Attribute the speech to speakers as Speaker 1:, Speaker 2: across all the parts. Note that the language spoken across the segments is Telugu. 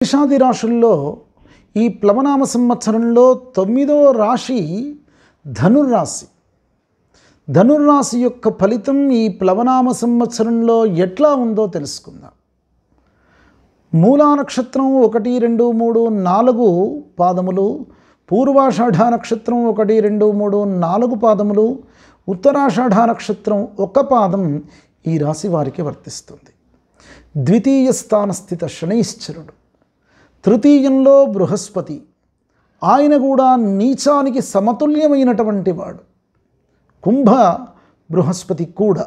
Speaker 1: మేషాది రాశుల్లో ఈ ప్లవనామ సంవత్సరంలో తొమ్మిదో రాశి ధనుర్రాశి ధనుర్రాశి యొక్క ఫలితం ఈ ప్లవనామ సంవత్సరంలో ఎట్లా ఉందో తెలుసుకుందాం మూలా నక్షత్రం ఒకటి రెండు మూడు నాలుగు పాదములు పూర్వాషాఢ నక్షత్రం ఒకటి రెండు మూడు నాలుగు పాదములు ఉత్తరాషాఢ నక్షత్రం ఒక పాదం ఈ రాశి వారికి వర్తిస్తుంది ద్వితీయ స్థాన స్థిత శనైశ్చరుడు తృతీయంలో బృహస్పతి ఆయన కూడా నీచానికి సమతుల్యమైనటువంటి వాడు కుంభ బృహస్పతి కూడా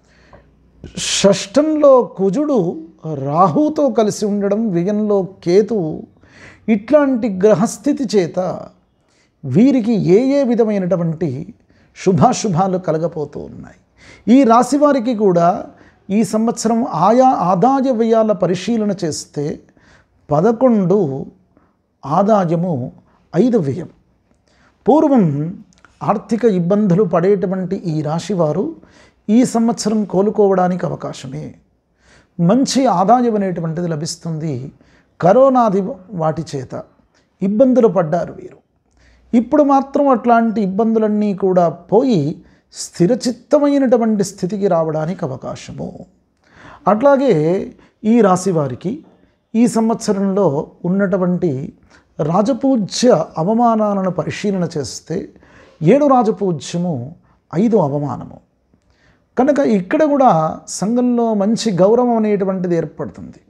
Speaker 1: షష్టంలో కుజుడు రాహుతో కలిసి ఉండడం వ్యయంలో కేతువు ఇట్లాంటి గ్రహస్థితి చేత వీరికి ఏ ఏ విధమైనటువంటి శుభాశుభాలు కలగపోతూ ఉన్నాయి ఈ రాశి వారికి కూడా ఈ సంవత్సరం ఆయా ఆదాయ వ్యయాల పరిశీలన చేస్తే పదకొండు ఆదాయము ఐదు వ్యయం పూర్వం ఆర్థిక ఇబ్బందులు పడేటువంటి ఈ రాశివారు ఈ సంవత్సరం కోలుకోవడానికి అవకాశమే మంచి ఆదాయం అనేటువంటిది లభిస్తుంది కరోనాది వాటి చేత ఇబ్బందులు పడ్డారు వీరు ఇప్పుడు మాత్రం అట్లాంటి ఇబ్బందులన్నీ కూడా పోయి స్థిరచిత్తమైనటువంటి స్థితికి రావడానికి అవకాశము అట్లాగే ఈ రాశి వారికి ఈ సంవత్సరంలో ఉన్నటువంటి రాజపూజ్య అవమానాలను పరిశీలన చేస్తే ఏడు రాజపూజ్యము ఐదు అవమానము కనుక ఇక్కడ కూడా సంఘంలో మంచి గౌరవం అనేటువంటిది ఏర్పడుతుంది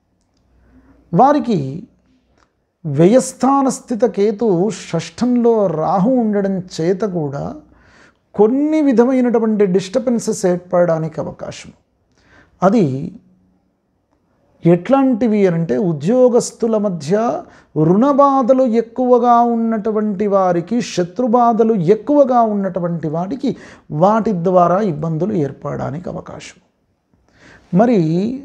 Speaker 1: వారికి వ్యయస్థాన స్థిత కేతు షష్ఠంలో రాహు ఉండడం చేత కూడా కొన్ని విధమైనటువంటి డిస్టర్బెన్సెస్ ఏర్పడడానికి అవకాశం అది ఎట్లాంటివి అంటే ఉద్యోగస్తుల మధ్య రుణ బాధలు ఎక్కువగా ఉన్నటువంటి వారికి శత్రుబాధలు ఎక్కువగా ఉన్నటువంటి వాటికి వాటి ద్వారా ఇబ్బందులు ఏర్పడడానికి అవకాశం మరి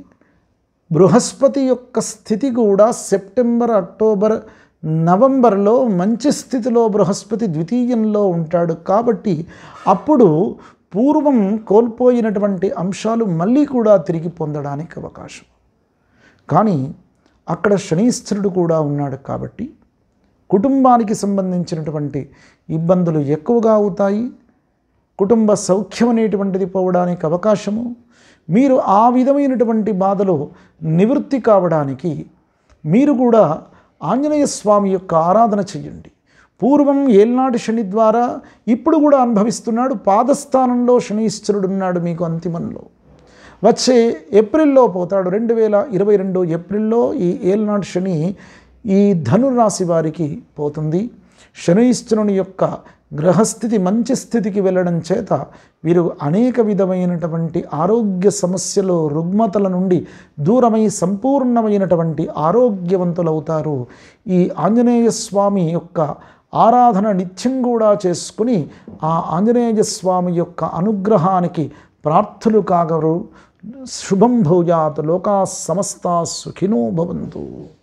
Speaker 1: బృహస్పతి యొక్క స్థితి కూడా సెప్టెంబర్ అక్టోబర్ నవంబర్లో మంచి స్థితిలో బృహస్పతి ద్వితీయంలో ఉంటాడు కాబట్టి అప్పుడు పూర్వం కోల్పోయినటువంటి అంశాలు మళ్ళీ కూడా తిరిగి పొందడానికి అవకాశం కానీ అక్కడ శనీశ్వరుడు కూడా ఉన్నాడు కాబట్టి కుటుంబానికి సంబంధించినటువంటి ఇబ్బందులు ఎక్కువగా అవుతాయి కుటుంబ సౌఖ్యం అనేటువంటిది పోవడానికి అవకాశము మీరు ఆ విధమైనటువంటి బాధలు నివృత్తి కావడానికి మీరు కూడా ఆంజనేయ స్వామి యొక్క ఆరాధన చెయ్యండి పూర్వం ఏల్నాటి శని ద్వారా ఇప్పుడు కూడా అనుభవిస్తున్నాడు పాదస్థానంలో శనీశ్వరుడు ఉన్నాడు మీకు అంతిమంలో వచ్చే ఏప్రిల్లో పోతాడు రెండు వేల ఇరవై రెండు ఏప్రిల్లో ఈ ఏల్నాటి శని ఈ ధనురాశి వారికి పోతుంది శనీశ్వరుని యొక్క గ్రహస్థితి మంచి స్థితికి వెళ్ళడం చేత వీరు అనేక విధమైనటువంటి ఆరోగ్య సమస్యలు రుగ్మతల నుండి దూరమై సంపూర్ణమైనటువంటి ఆరోగ్యవంతులవుతారు ఈ ఆంజనేయ స్వామి యొక్క ఆరాధన నిత్యం కూడా చేసుకుని ఆ ఆంజనేయ స్వామి యొక్క అనుగ్రహానికి ప్రార్థులు కాగరు శుభం భూయాత్ లోకా సమస్త సుఖినో భవంతు